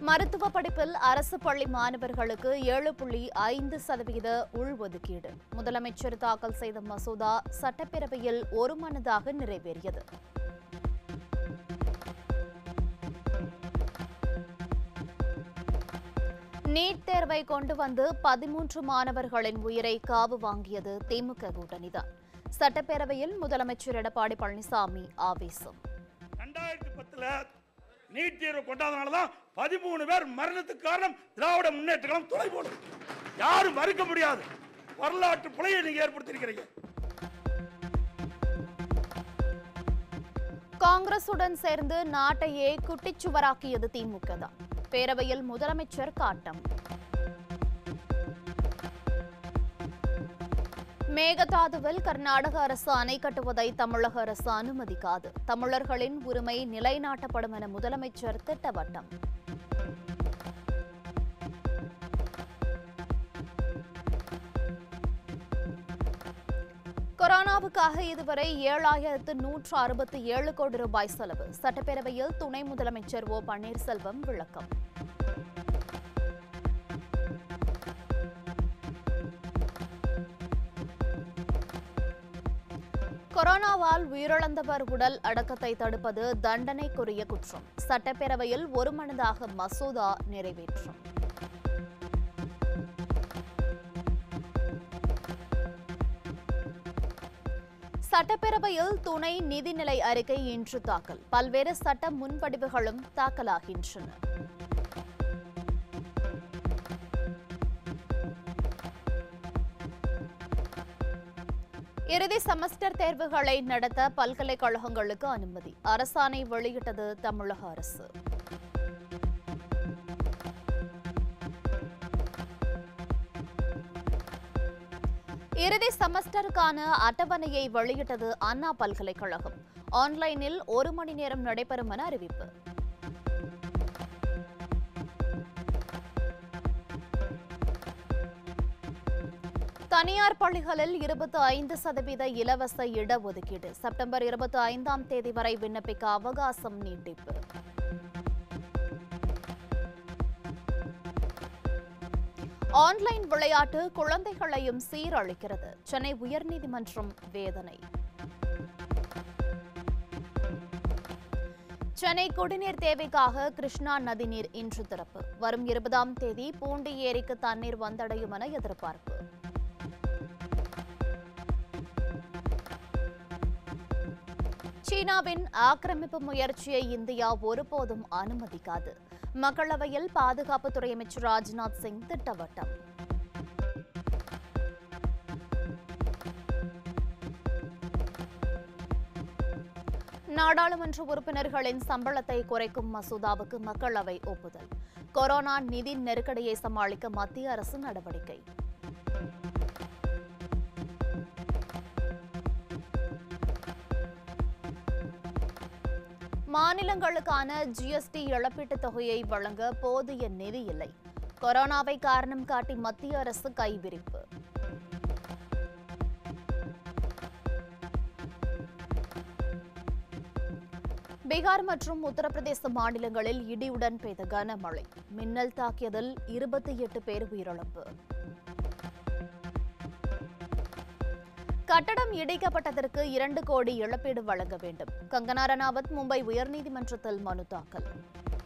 மருத்துவ படிப்பில் அரசு பள்ளி மாணவர்களுக்கு ஏழு புள்ளி ஐந்து சதவீத உள்ஒதுக்கீடு முதலமைச்சர் தாக்கல் செய்த மசோதா சட்டப்பேரவையில் ஒருமனதாக நிறைவேறியது நீட் தேர்வை கொண்டு வந்து பதிமூன்று மாணவர்களின் உயிரை காவு வாங்கியது திமுக கூட்டணிதான் சட்டப்பேரவையில் முதலமைச்சர் எடப்பாடி பழனிசாமி ஆவேசம் ரெண்டாயிரத்தி பத்துல நீட் தேர்வு கொண்டாதனால தான் பதிமூணு பேர் மரணத்துக்கு காரணம் திராவிட முன்னேற்ற கழகம் துணை போடும் யாரும் மறுக்க முடியாது வரலாற்று பிழையை நீங்க ஏற்படுத்தியிருக்கிறீங்க காங்கிரசுடன் சேர்ந்து நாட்டையே குட்டிச்சுவராக்கியது திமுக தான் பேரவையில் முதலமைச்சர் காட்டம் மேகதாதுவில் கர்நாடக அரசு அணை கட்டுவதை தமிழக அரசு அனுமதிக்காது தமிழர்களின் உரிமை நிலைநாட்டப்படும் என முதலமைச்சர் திட்டவட்டம் கொரோனாவுக்காக இதுவரை ஏழாயிரத்து நூற்று அறுபத்தி ஏழு கோடி ரூபாய் செலவு சட்டப்பேரவையில் துணை முதலமைச்சர் ஓ பன்னீர்செல்வம் விளக்கம் கொரோனாவால் உயிரிழந்தவர் உடல் அடக்கத்தை தடுப்பது தண்டனைக்குரிய குற்றம் சட்டப்பேரவையில் ஒருமனதாக மசோதா நிறைவேற்றம் சட்டப்பேரவையில் துணை நிதிநிலை அறிக்கை இன்று தாக்கல் பல்வேறு சட்ட முன்வடிவுகளும் தாக்கலாகின்றன இறுதி செமஸ்டர் தேர்வுகளை நடத்த பல்கலைக்கழகங்களுக்கு அனுமதி அரசாணை வெளியிட்டது தமிழக அரசு இறுதி செமஸ்டருக்கான அட்டவணையை வெளியிட்டது அண்ணா பல்கலைக்கழகம் ஆன்லைனில் ஒரு மணி நேரம் நடைபெறும் என அறிவிப்பு தனியார் பள்ளிகளில் இருபத்தி ஐந்து சதவீத இலவச இடஒதுக்கீடு செப்டம்பர் இருபத்தி ஐந்தாம் தேதி வரை விண்ணப்பிக்க அவகாசம் நீட்டிப்பு ஆன்லைன் விளையாட்டு குழந்தைகளையும் சீரழிக்கிறது சென்னை உயர்நீதிமன்றம் வேதனை சென்னை குடிநீர் தேவைக்காக கிருஷ்ணா நதிநீர் இன்று திறப்பு வரும் இருபதாம் தேதி பூண்டி ஏரிக்கு தண்ணீர் வந்தடையும் என எதிர்பார்ப்பு சீனாவின் ஆக்கிரமிப்பு முயற்சியை இந்தியா ஒருபோதும் அனுமதிக்காது மக்களவையில் பாதுகாப்புத்துறை அமைச்சர் ராஜ்நாத் சிங் திட்டவட்டம் நாடாளுமன்ற உறுப்பினர்களின் சம்பளத்தை குறைக்கும் மசோதாவுக்கு மக்களவை ஒப்புதல் கொரோனா நிதி நெருக்கடியை சமாளிக்க மத்திய அரசு நடவடிக்கை மாநிலங்களுக்கான ஜிஎஸ்டி இழப்பீட்டுத் தொகையை வழங்க போதிய நிதி இல்லை கொரோனாவை காரணம் காட்டி மத்திய அரசு கைவிரிப்பு பீகார் மற்றும் உத்தரப்பிரதேச மாநிலங்களில் இடியுடன் பெய்த கனமழை மின்னல் தாக்கியதில் இருபத்தி எட்டு பேர் உயிரிழப்பு கட்டடம் இடிக்கப்பட்டதற்கு இரண்டு கோடி இழப்பீடு வழங்க வேண்டும் கங்கனா ரணாவத் மும்பை உயர்நீதிமன்றத்தில் மனு தாக்கல்